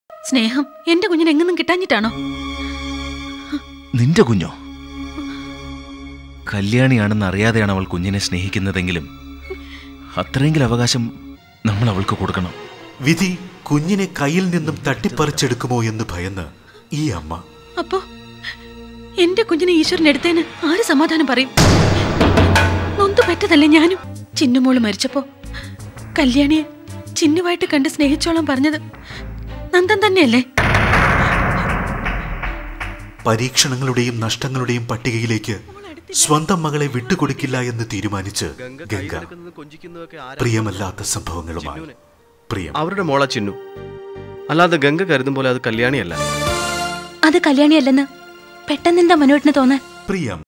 സ്നേഹം എന്റെ കുഞ്ഞിന് എങ്ങും കിട്ടാഞ്ഞിട്ടാണോ നിന്റെ കുഞ്ഞോ കല്യാണിയാണെന്ന് അറിയാതെയാണ് അവൾ കുഞ്ഞിനെ സ്നേഹിക്കുന്നതെങ്കിലും അത്രയെങ്കിലും അവകാശം നമ്മൾ അവൾക്ക് കൊടുക്കണം വിധി കുഞ്ഞിനെ കയ്യിൽ നിന്നും തട്ടിപ്പറിച്ചെടുക്കുമോ എന്ന് ഭയന്ന് ഈ അമ്മ അപ്പോ എന്റെ കുഞ്ഞിനെ ഈശ്വരൻ എടുത്തേന് ആര് സമാധാനം പറയും നൊന്തു പറ്റതല്ലേ ഞാനും ചിന്നുമോള് മരിച്ചപ്പോ കല്യാണിയെ ചിന്നുവായിട്ട് കണ്ട് സ്നേഹിച്ചോളാൻ പറഞ്ഞത് നന്ദൻ തന്നെയല്ലേ പരീക്ഷണങ്ങളുടെയും നഷ്ടങ്ങളുടെയും പട്ടികയിലേക്ക് സ്വന്തം മകളെ വിട്ടുകൊടുക്കില്ല എന്ന് തീരുമാനിച്ച് ഗംഗ പ്രിയമല്ലാത്ത സംഭവങ്ങളുമായി പ്രിയം അവരുടെ മോള ചിന്നു അല്ലാതെ ഗംഗ കരുതും പോലെ അത് കല്യാണിയല്ല അത് കല്യാണിയല്ലെന്ന് പെട്ടെന്നെന്താ മനോട്ടിന് തോന്നാൻ പ്രിയം